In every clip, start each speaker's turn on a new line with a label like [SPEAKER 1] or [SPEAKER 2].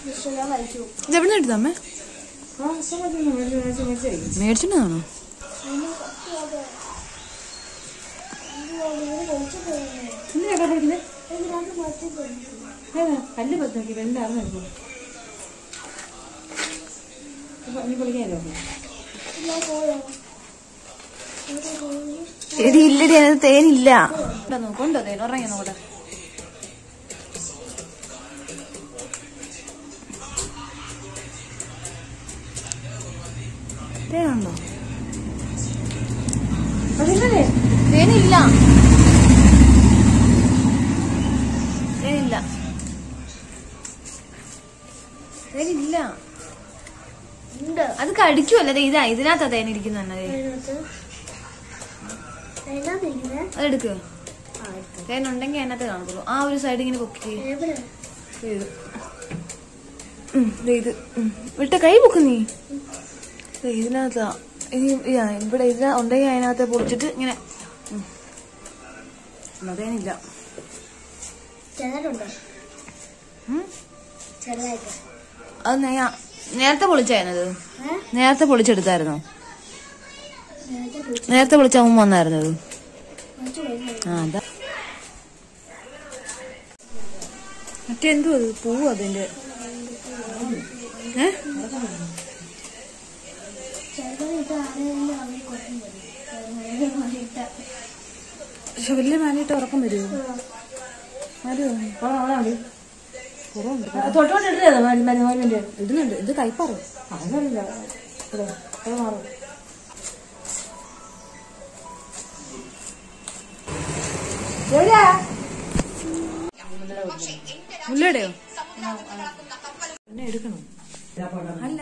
[SPEAKER 1] ഞാൻ കഴിച്ചു
[SPEAKER 2] ഇത് എവിടെ നിന്ന് എടുത്തമ്മേ
[SPEAKER 3] ആ സമയത്ത് മേടിച്ച് മേടിച്ച് മേടിച്ച് കഴിക്കും
[SPEAKER 2] മേടിച്ചിട്ടാണോ
[SPEAKER 3] എന്തിനാ പഠിക്കുന്നത് ഏതാ കല്ല് പത്ത് നോക്കി എന്താണെന്ന് എടുക്കും നീ പൊളിക്കാനോ
[SPEAKER 2] എടി ഇല്ലടി അതിനകത്ത് തേനില്ല ഇവിടെ നോക്കൊണ്ടോ തേൻ ഉറങ്ങി നോക്കട്ടെ തേനുണ്ടോ
[SPEAKER 3] അതെങ്ങനെ
[SPEAKER 2] തേനില്ല തേനില്ല തേനില്ല
[SPEAKER 1] ഉണ്ട്
[SPEAKER 2] അത് കടിക്കുമല്ലേ ദേ ഇതാ ഇതിനകത്താ തേൻ ഇരിക്കുന്ന തന്നെ ദേ.
[SPEAKER 1] അതിനകത്ത് അതിനകത്ത് ഇരിക്കുന്നെ?
[SPEAKER 2] അതെടുക്കുക
[SPEAKER 1] ആ, എടുത്തു.
[SPEAKER 2] തേൻ ഉണ്ടെങ്കിൽ അതിനകത്ത് കാണത്തുള്ളൂ ആ ഒരു സൈഡ് ഇങ്ങനെ പൊക്കി
[SPEAKER 1] എവിടെ?
[SPEAKER 2] ഇത് ഉം, ദേ ഇത് ഉം. വിട്ട കൈ പൊക്ക് നീ ദേ ഇതിനകത്താ ഈ ഇതാ, ഇവിടെ ഇതിന ഉണ്ടെങ്കിൽ അതിനകത്ത് പൊളിച്ചിട്ട് ഇങ്ങനെ ഉം. എന്നാ തേനില്ല
[SPEAKER 1] ചെറുതുണ്ടോ?
[SPEAKER 2] ഉം.
[SPEAKER 1] ചെറുതായിട്ട്.
[SPEAKER 2] അത് നേ- നേരത്തെ പൊളിച്ചായിരുന്നത്
[SPEAKER 1] ഏ?
[SPEAKER 2] നേരത്തെ പൊളിച്ചെടുത്തായിരുന്നോ
[SPEAKER 1] നേരത്തെ കുളിച്ച്
[SPEAKER 2] നേരത്തെ പൊളിച്ച അമ്മ വന്നായിരുന്നത്
[SPEAKER 1] കുറച്ച് കഴിഞ്ഞു.
[SPEAKER 2] ആ അതാ മറ്റെന്തോ അത് പൂവ് അതിന്റെ ഏ
[SPEAKER 1] ചെറുതായിട്ട് ആരെങ്കിലും അവര് കൊണ്ടും വരും. ചെറുതായിട്ട് മാറിയിട്ട്.
[SPEAKER 2] പക്ഷെ വലിയ മാലയിട്ട് ഉറക്കം വരുമോ വരുമോ കുറവുണ്ട്
[SPEAKER 3] തൊട്ടോട്ട് എടുത്തതാ മരുന്നിന്റെ
[SPEAKER 2] ഇടുന്നുണ്ട് ഇത് കൈപ്പാറോ
[SPEAKER 3] അതല്ല ഇവിടെ അത് മാറും
[SPEAKER 2] മുല്ലയുടെയോ എന്നെ എടുക്കണം അല്ല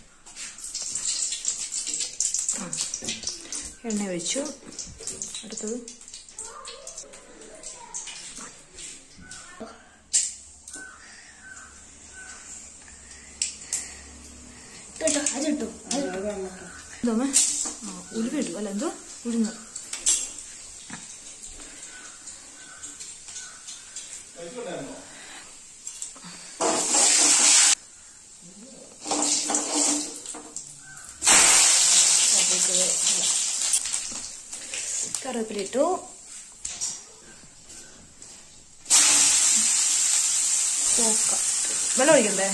[SPEAKER 2] ആ. എണ്ണ ഒഴിച്ചു അടുത്തത്
[SPEAKER 1] കേട്ടോ അതിട്ടു
[SPEAKER 2] എന്തോമേ ആ ഉലുവ ഇട്ടു അല്ല എന്തോ ഉഴുന്ന് കറിവേപ്പില ഇട്ടു പോക്ക വെള്ളം ഒഴിക്കണ്ടേ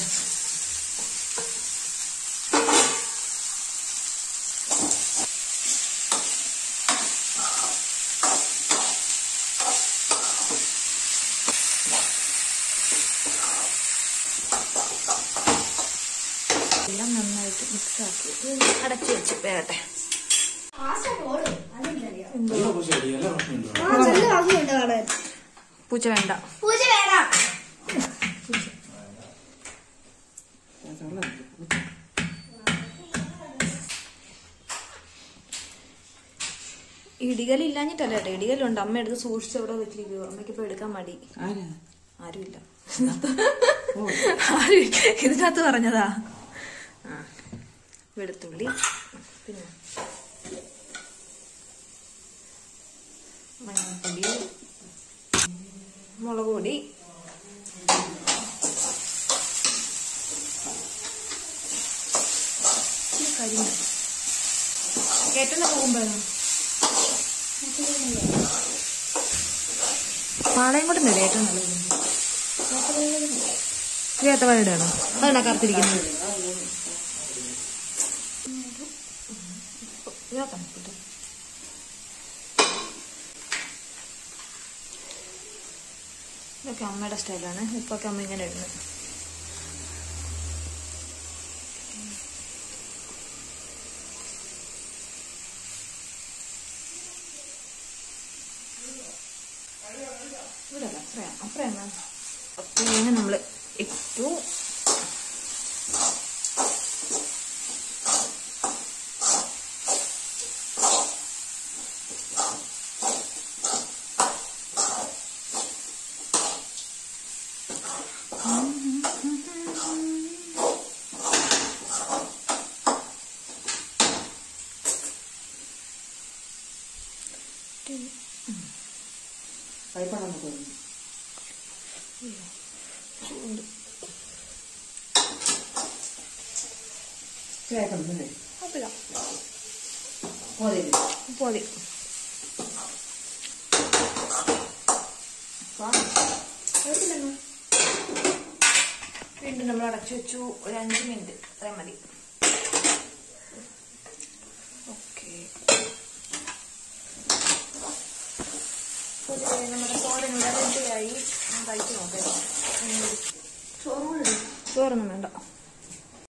[SPEAKER 2] എല്ലാം നന്നായിട്ട് മിക്സ് ആക്കി ഇത് അടച്ചു വെച്ച് വേകട്ടെ
[SPEAKER 1] നല്ല ഭംഗിയുണ്ട് കാണാൻ
[SPEAKER 2] പൂച്ച വേണ്ട
[SPEAKER 1] പൂജ വേണം
[SPEAKER 2] ഇടികല് ഇല്ലാഞ്ഞിട്ടല്ല കേട്ടോ ഇടികലുണ്ട് അമ്മ എടുത്ത് സൂക്ഷിച്ച് അവിടെ വെച്ചിരിക്കുക അമ്മയ്ക്ക് ഇപ്പൊ എടുക്കാൻ മടി
[SPEAKER 3] ആരാ
[SPEAKER 2] ആരുമില്ല ആരുമില്ല ഇതിനകത്ത് പറഞ്ഞതാ ആ വെളുത്തുള്ളി പിന്നെ മഞ്ഞൾപ്പൊടി മുളക് പൊടി ഇച്ചിരി കരിഞ്ഞ ഏറ്റവും പോകുമ്പോഴാണ് പാളയം കൂടെ ഇല്ലേ ഏറ്റവും നല്ലത് ഏത്തവാഴ ഇടണോ അതാണ് കറുത്തിരിക്കുന്നത് ഇതാക്കണം കേട്ടോ. ഇതൊക്കെ അമ്മയുടെ സ്റ്റൈലാണ് ഉപ്പൊക്കെ അമ്മ ഇങ്ങനെ ഇടുന്നത് ഇവിടെ അത്രയാണ് അത്രയാണ് അത്രയാണ് നമ്മൾ ഇട്ടു
[SPEAKER 3] കൈപ്പണം തോന്നുന്നു കേൾക്കുന്നത്
[SPEAKER 2] കുഴപ്പമില്ല
[SPEAKER 3] പോലെ
[SPEAKER 2] ഉപ്പ് മതി വീണ്ടും നമ്മൾ അടച്ചു വെച്ചു ഒരു അഞ്ച് മിനിറ്റ് അത്രയും മതി ഓക്കെ നമ്മുടെ തോരൻ ഇവിടെ റെഡിയായി കഴിച്ചു നോക്കാം ചോറും ചോറൊന്നും വേണ്ട